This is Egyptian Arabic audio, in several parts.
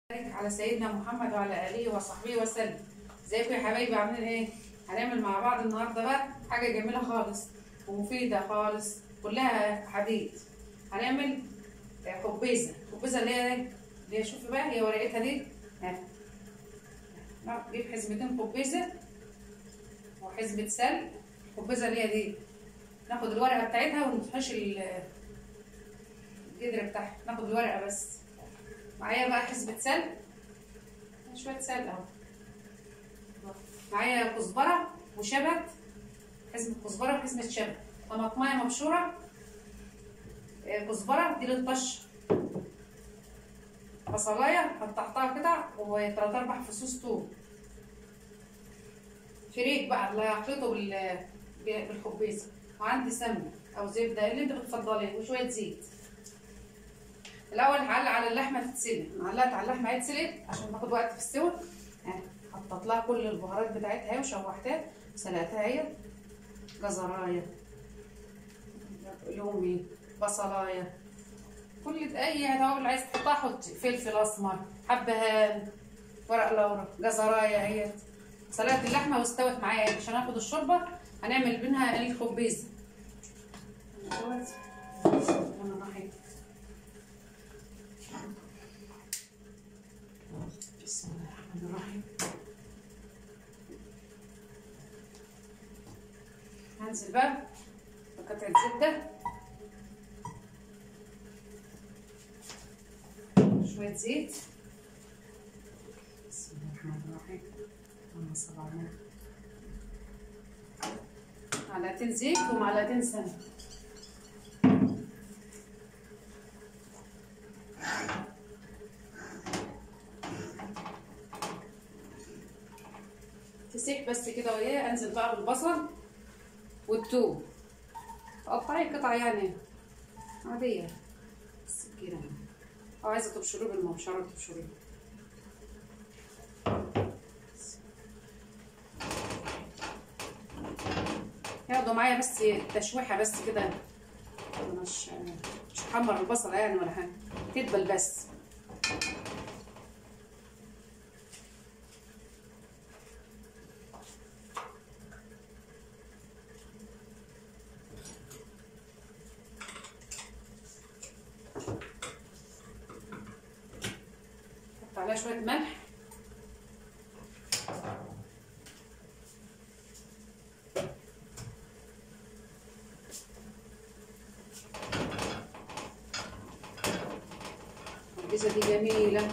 على سيدنا محمد وعلى اله وصحبه وسلم ازيكم يا حبايبي عاملين ايه هنعمل مع بعض النهارده بقى حاجه جميله خالص ومفيده خالص كلها حديد هنعمل خبيزه خبيزه اللي هي اللي هي شوفي بقى هي ورقتها دي ها نجيب حزمتين خبيزه وحزمه سلق الخبيزه اللي هي دي ناخد الورقه بتاعتها ونحش الجدر بتاعها ناخد الورقه بس معايا بقى حزمة سلق شوية سلق اهو معايا كزبرة وشبت حزمة كزبرة وحزمة شبت طماطماية مبشورة كزبرة دي للطش بصلاية قطعتها قطع وتلات أربع فصوص توم فريك بقى اللي هخلطه بال بالخبيزة وعندي سمنة أو زبدة اللي أنت بتفضليه وشوية زيت الاول هعلق على اللحمه تتسلق علقت على اللحمه هيتسلق عشان تاخد وقت في السوى حطيت لها كل البهارات بتاعتها اهي وشوحتها سلقتها اهي جزرايه لومي بصلايه كل اي توابل عايز تحطها حط فلفل اسمر حبهان ورق لورا جزرايه اهي سلقت اللحمه واستوت معايا عشان اخد الشوربه هنعمل منها الخبيزه بسم الله الرحمن الرحيم هنزل بقى بقطعة زبدة شوية زيت بسم الله الرحمن الرحيم اللهم صل على النبي معلقتين زيت ومعلقتين سمنة تسيح بس كده وهي انزل بقى بالبصل والثوم تقطعي قطع يعني عادية السكينة او عايزة تبشريه بالمبشرة تبشريه ياخدوا معايا بس تشويحة بس كده مش مش هحمر البصل يعني ولا حاجة تدبل بس عليها شوية ملح البيتزا دي جميلة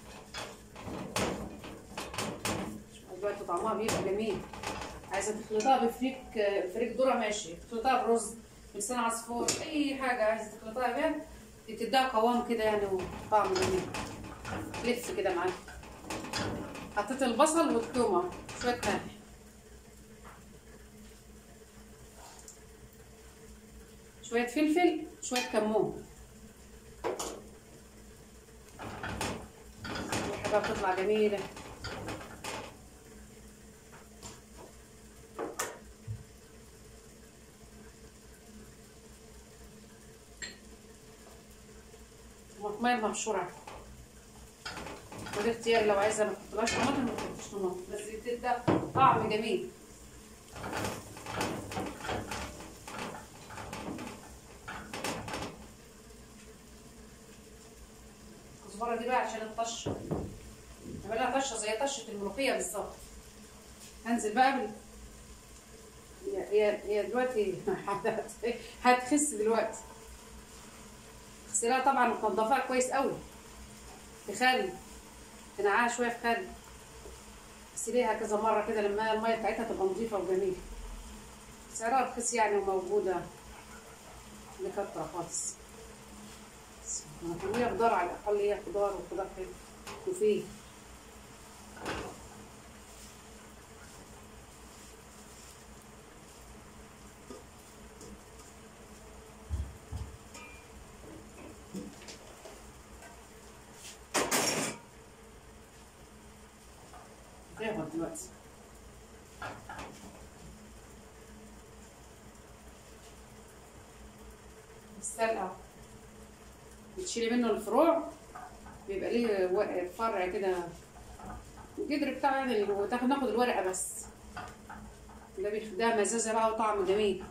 دلوقتي طعمها بيبقى جميل عايزة تخلطها بفريك فريك ذرة ماشي تخلطها برز بلسان عصفور أي حاجة عايزة تخلطها بيها تديها قوام كده يعني وطعم جميل لف كده معاك حطيت البصل والثومه شويه ملح شويه فلفل شويه كمون الريحه بتطلع جميله طماطمايه مبشوره وده اختيار لو عايزه ما تحطلهاش طماطم ما تحطش طماطم بس بتدي طعم جميل الكزبره دي بقى عشان الطشه نعملها طشه زي طشه الملوخيه بالظبط هنزل بقى بال هي هي دلوقتي هتخس دلوقتي اغسلها طبعا وتنضفها كويس قوي بخل تنقعها شويه في خل اغسليها كذا مره كده لما الميه بتاعتها تبقى نظيفه وجميله سعرها رخيص يعني وموجوده بكتره خالص هي خضار على الاقل هي خضار وخضار حلو مفيد غير دلوقتي السلقة بتشيلي منه الفروع بيبقى ليه و- فرع كده الجدر بتاعه يعني وتاخد ناخد الورقه بس ده بيخدها مزازه بقى وطعم جميل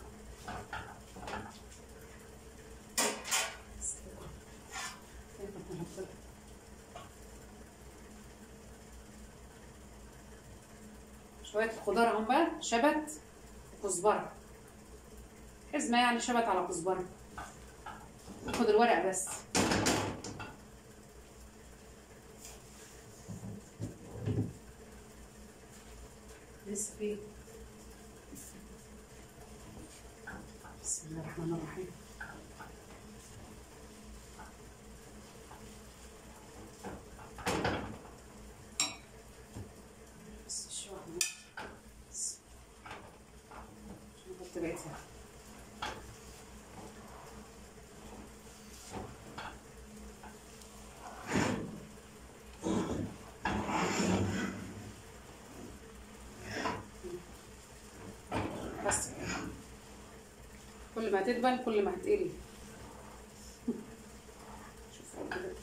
شوية الخضار اهم بقى شبت وكزبرة حزمة يعني شبت على كزبرة ناخد الورق بس لسه في بسم الله الرحمن الرحيم بس شو عمل بس. شو نحط بقيتها بس كده. كل ما تدبل كل ما هتقلي شوف أهو كده.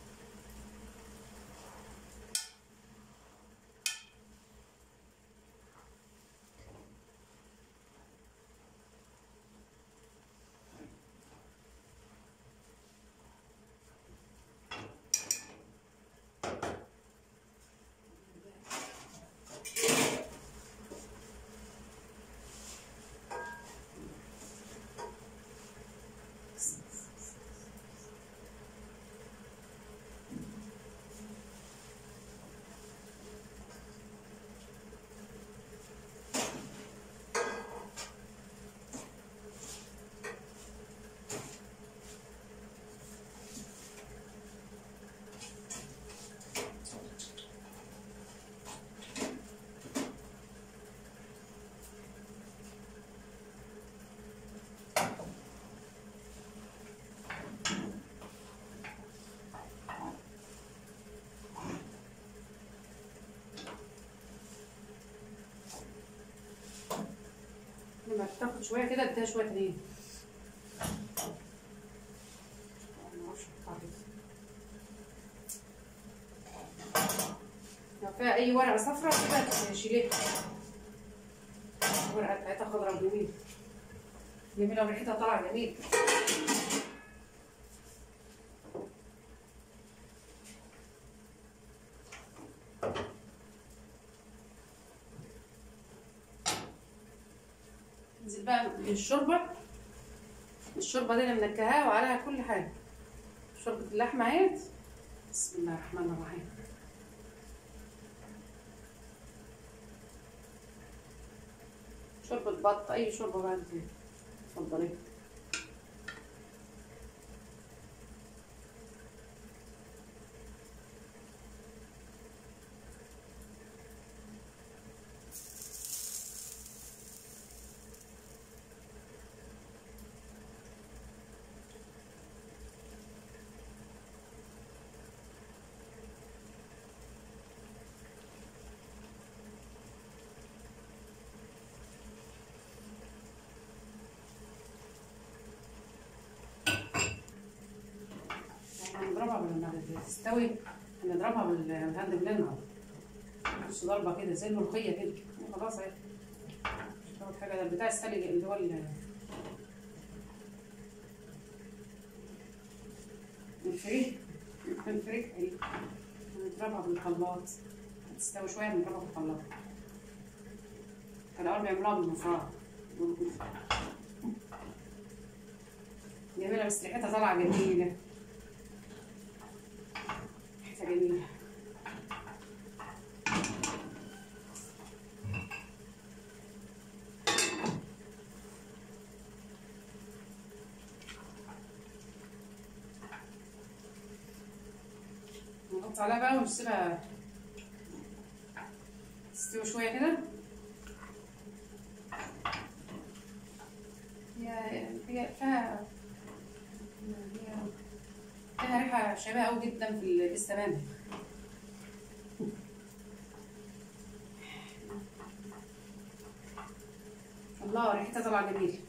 لما تاخد شويه كده اديها شويه تانيين معرفش أحطها كده. لو فيها اي ورقه صفراء كده تشيليها الورقه بتاعتها خضراء وجميله جميله وريحتها طالعه جميل ننزل بقى الشوربه الشوربه دي انا منكهاها وعليها كل حاجه شوربه اللحمه اهيت بسم الله الرحمن الرحيم شوربه بط اي شوربه بقى انت تفضليها هنضربها لما تستوي هنضربها بال- بالهاند بلندر نص ضربة كده زي الملوخية كده خلاص اهي مش هتاخد حاجة ده البتاع السلج اللي هو ال- الفريك الفريك اهي هنضربها بالخلاط هتستوي شوية هنضربها بالخلاط كان الأول بيعملوها بالمفرمة جميلة بس ريحتها طالعة جميلة ريحتها جميلة نحط عليها بقى ونسيبها تستوي شوية كده هي هي فيها هي فيها ريحة شبيهة أوي جدا في السمان الله ريحتها طالعة جميلة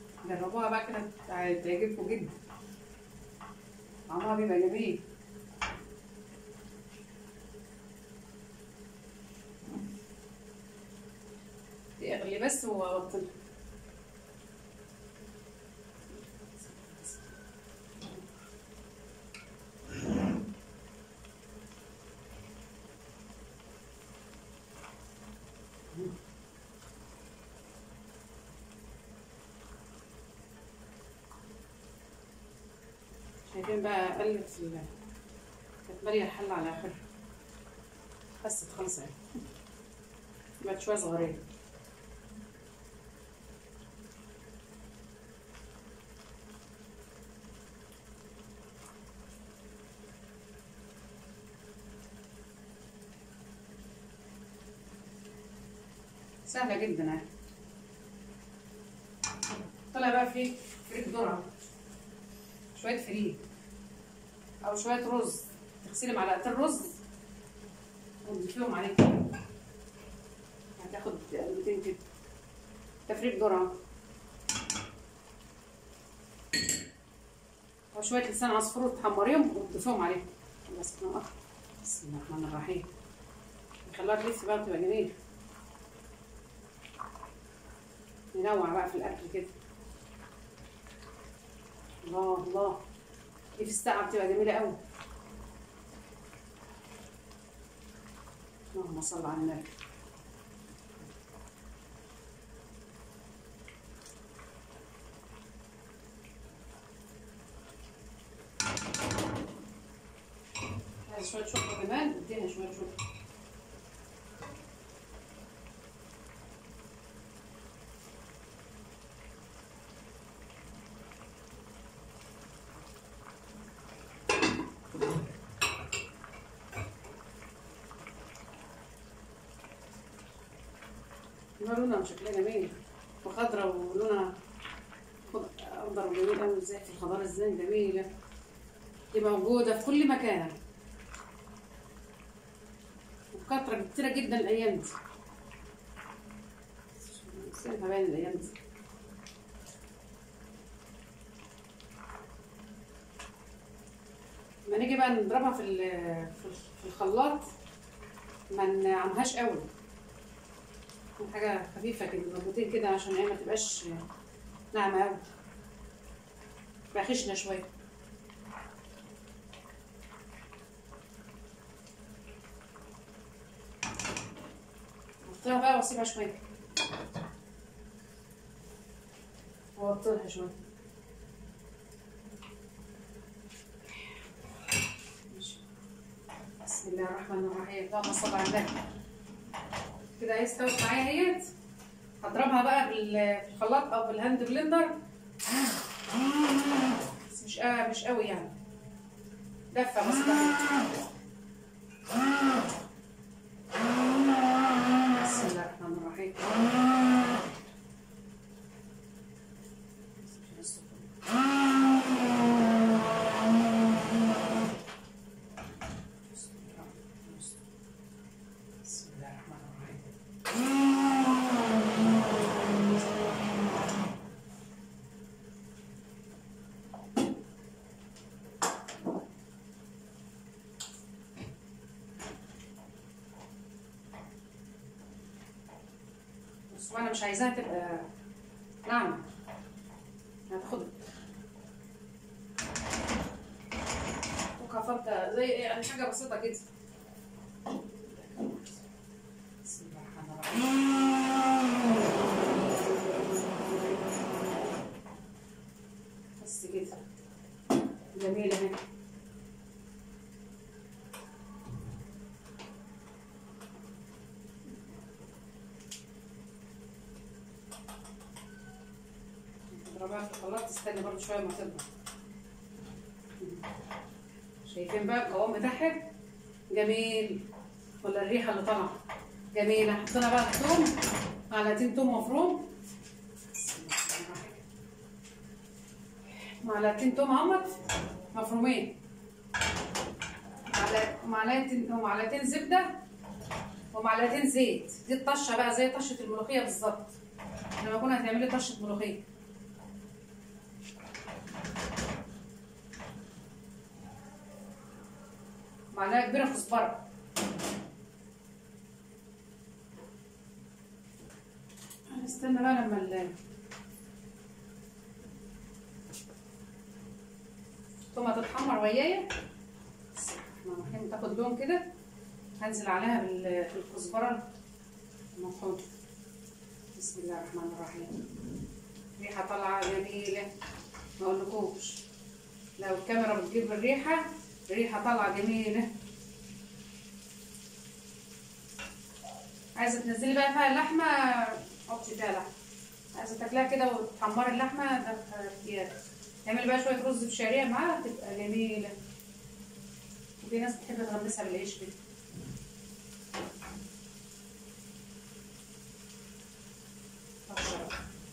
جربوها بقى كده تع- تعجبكم جدا طعمها بيبقى جميل يغلي بس واوطي شايفين بقى قلت في ال- كانت مالية الحلة على آخرها بس خلص يعني بقت شوية صغيرين سهلة جدا يعني طلع بقى فيه فريك ذرة شوية فريك أو شوية رز تغسلي معلقتين رز وتضيفيهم عليه كده هتاخد قلبتين كده تفريك ذرة وشوية لسان عصفور تحمريهم وتضيفيهم عليه بس كده بسم الله الرحمن الرحيم نخليها تلف بقى بتبقى جميلة ننوع بقى في الأكل كده الله الله دي في الساعة بتبقى جميلة قوي اللهم صل على النبي عايز شوية شطة كمان ادينا شوية شطة يبقى لونها شكلها جميل وخضرة ولونها خض- أخضر وجميل أوي ازاي في الخضار ازاي جميلة دي موجودة في كل مكان وبكثرة كتيرة جدا الأيام دي سيبها باين الأيام دي لما نيجي بقى نضربها في ال- في ال- في الخلاط ما نعمهاش قوي تكون حاجة خفيفة كده ضربتين كده عشان هي ما تبقاش ناعمة أوي تبقى خشنة شوية حطيها بقى واسيبها شوية ووطيها شوية ماشي. بسم الله الرحمن الرحيم اللهم صل على النبي كده هي استوت معايا اهيت هضربها بقى بال- في الخلاط او بالهاند بلندر بس مش آه مش قوي يعني دفه بس دفة. بسم الله الرحمن الرحيم بسم الله الرحمن الرحيم بس وانا مش عايزاها تبقى ناعمة هتاخد وكفرت زي يعني حاجة بسيطة كده بسم الله الرحمن الرحيم بس كده جميلة اهي اضربها في الخلاط تستني برضه شويه ما تبرد شايفين بقى القوام بتاعها جميل ولا الريحه اللي طالعه جميله حطينا بقى الثوم معلقتين ثوم مفروم معلقتين توم اهمت مفرومين معلقة- معلقتين ومعلقتين زبده ومعلقتين زيت دي الطشه بقى زي طشه الملوخيه بالظبط لما كنا هتعملي طشه ملوخيه معلقه كبيره كزبره استنى بقى لما ال التومة تتحمر ويايا بسم الله الرحمن الرحيم تاخد لون كده هنزل عليها بال- بالكزبرة المطحونة بسم الله الرحمن الرحيم ريحة طالعة جميلة ما اقولكوش لو الكاميرا بتجيب الريحة ريحة طالعة جميلة عايزة تنزلي بقى فيها اللحمة حطي فيها لحمة عايزة تاكلها كده وتحمري اللحمة ده اختيار تعملي بقى شوية رز بشعرية معاها تبقى جميلة وفي ناس بتحب تغمسها بالعيش كده طب.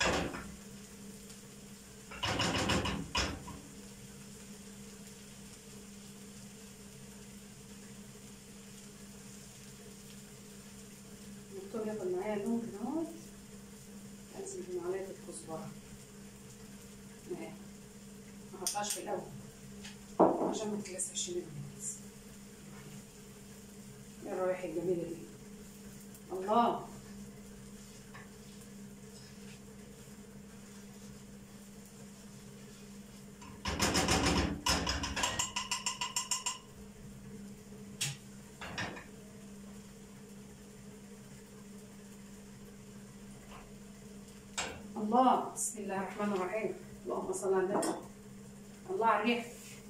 الدكتور ياخد معايا لون كده اهوت انزل بمعلقه الكزبره اهي ما احطهاش في الاول عشان ما تتلسعش مني بس ايه الروايح الجميله دي الله الله بسم الله الرحمن الرحيم اللهم صل على النبي الله على الريح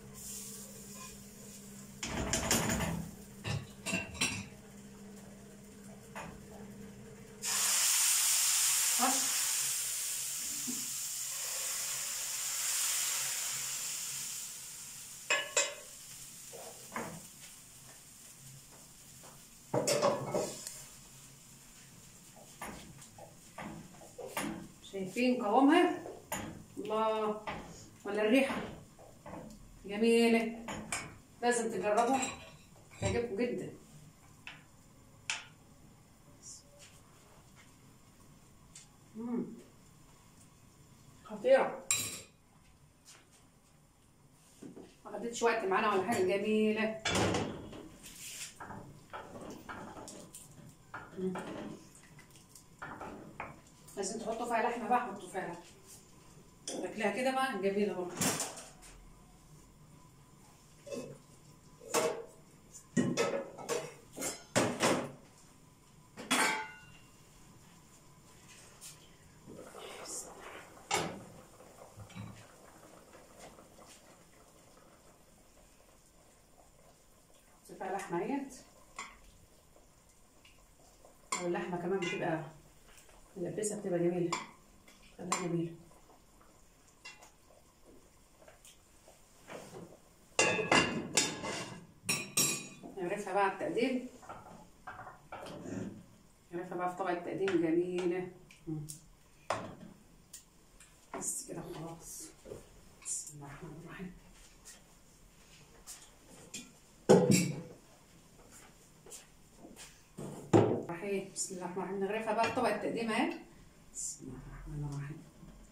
خش. شايفين قوامها الله ولا الريحة جميلة لازم تجربوا تعجبكم جدا مم. خطيرة ما خدتش وقت معانا ولا حاجة جميلة مم. عايزين تحطوا فيها لحمة بقى حطوا فيها لحمة شكلها كده بقى جميلة برضه حطي فيها لحمة اهيت أو اللحمة كمان بتبقى اللبسة بتبقى جميلة خليها جميلة نعرفها بقى على التقديم نعرفها بقى في طبق التقديم جميلة مم. بس كده خلاص بسم الله الرحمن الرحيم رحيم بسم الله الرحمن الرحيم نغرفها بقى في طبق التقديم اهي بسم الله الرحمن الرحيم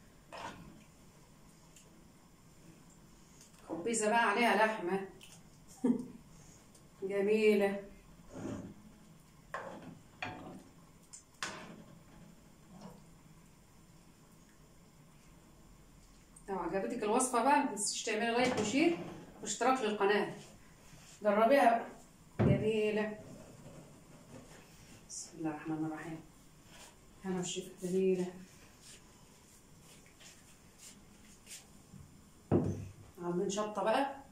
خبيزة بقى عليها لحمة جميلة لو عجبتك الوصفة بقى ما تنسيش تعملي لايك وشير واشتراك للقناة جربيها بقى جميلة بسم الله الرحمن الرحيم هنا والشفا جميلة عاملين شطة بقى